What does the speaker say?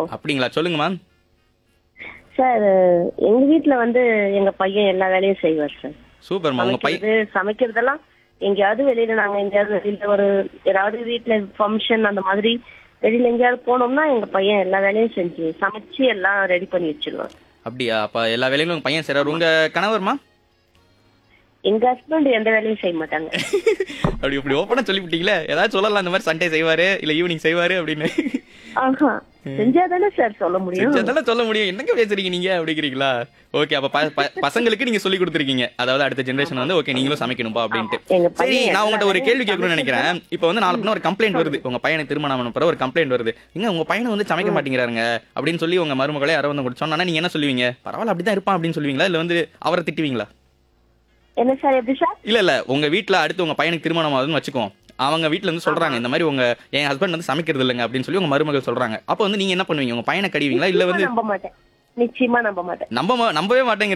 அப்படிங்களா சொல்லுங்க ma'am sir எங்க வீட்ல வந்து எங்க பையன் எல்லா வேலையும் செய்வார் சார் சூப்பர்மா உங்க பையன் சமைக்கிறது சமைக்கிறதெல்லாம் எங்கேயாவது வெளியில நாங்க எங்கேயாவது வெளியில ஒரு ஏதாவது வீட்ல ஃபங்க்ஷன் அந்த மாதிரி வெளியில எங்கேயாவது போனோம்னா எங்க பையன் எல்லா வேலையும் செஞ்சு சமைச்சு எல்லாம் ரெடி பண்ணி வச்சிருவார் அப்படியா அப்ப எல்லா வேலைகளும் உங்க பையன் செய்றாரு உங்க கணவர்மா எங்க ஹஸ்பண்ட் எந்த வேலையும் செய்ய மாட்டாங்க அப்படி இப்படி ஓப்பனா சொல்லிவிட்டீங்களே ஏதாவது சொல்லலாம் இந்த மாதிரி சண்டே செய்வாரு இல்ல ஈவினிங் செய்வாரு அப்படின்னு ஆஹா செஞ்சாதானே சார் சொல்ல முடியும் செஞ்சதானே சொல்ல முடியும் என்னங்க பேசுறீங்க நீங்க அப்படிங்கிறீங்களா ஓகே அப்ப ப- ப- பசங்களுக்கு நீங்க சொல்லி கொடுத்துருக்கீங்க அதாவது அடுத்த ஜெனரேஷன் வந்து ஓகே நீங்களும் சமைக்கணும்பா அப்படின்ட்டு எங்க சரி பையன் நான் உங்கள்கிட்ட ஒரு எல்லா கேள்வி வேலையும் கேட்கணும்னு நினைக்கிறேன் இப்போ வந்து நாலு பின்ன ஒரு கம்ப்ளைண்ட் வருது உங்க பையனுக்கு திருமணம் ஆன பிறகு ஒரு கம்ப்ளைண்ட் வருது இங்க உங்க பையனை வந்து சமைக்க மாட்டேங்கிறாருங்க அப்படின்னு சொல்லி உங்க மருமகளே யாரோ வந்து உங்களுக்கு சொன்னா நீங்க என்ன சொல்லுவீங்க பரவாயில்ல அப்படிதான் இருப்பான் அப்படின்னு சொல்லுவீங்களா இல்ல வந்து அவரை திட்டுவீங்களா என்ன சார் எப்படி சார் இல்ல இல்ல உங்க வீட்ல அடுத்து உங்க பையனுக்கு திருமணம் ஆகுதுன்னு வச்சுக்கோ அவங்க வீட்ல இருந்து சொல்றாங்க இந்த மாதிரி உங்க என் ஹஸ்பண்ட் வந்து சமைக்கிறது இல்லைங்க அப்படின்னு சொல்லி உங்க மருமகள் சொல்றாங்க அப்போ வந்து நீங்க என்ன பண்ணுவீங்க உங்க பையனை கடிவீங்களா இல்ல வந்து நம்ப மாட்டேன் நிச்சயமா நம்ப மாட்டேன் நம்ப மா- நம்பவே மாட்டேங்கிறீங்க